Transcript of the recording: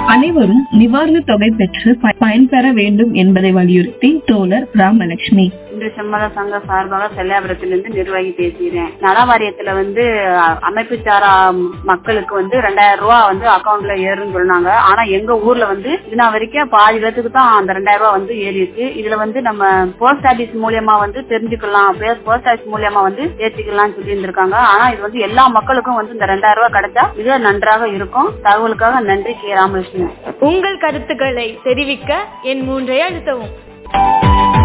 அனைவரும் நிவாரணத் தொகை பெற்று ப- பயன்பெற வேண்டும் என்பதை வலியுறுத்தி தோழர் ராமலட்சுமி இன்று செம்மத சங்க சார்பாக செல்லாபுரத்திலிருந்து நிர்வாகி பேசுகிறேன் நல வாரியத்துல வந்து அ- அமைப்பு சாரா மக்களுக்கு வந்து ரெண்டாயிரம் ரூபாய் வந்து அக்கவுண்ட்ல ஏறுன்னு சொன்னாங்க ஆனா எங்க ஊர்ல வந்து இதுனா வரைக்கும் பாதி பேத்துக்கு தான் அந்த ரெண்டாயிரம் ரூபாய் வந்து ஏறி இருக்கு இதுல வந்து நம்ம போஸ்ட் ஆபீஸ் மூலியமா வந்து தெரிஞ்சுக்கலாம் போஸ்ட் ஆபீஸ் மூலியமா வந்து ஏற்றிக்கலாம் சொல்லி இருந்திருக்காங்க ஆனா இது வந்து எல்லா மக்களுக்கும் வந்து இந்த ரெண்டாயிரம் ரூபாய் கிடைச்சா மிக நன்றாக இருக்கும் தகவலுக்காக நன்றி கே ராமகிருஷ்ணன் உங்கள் கருத்துக்களை தெரிவிக்க என் மூன்றை அழுத்தவும்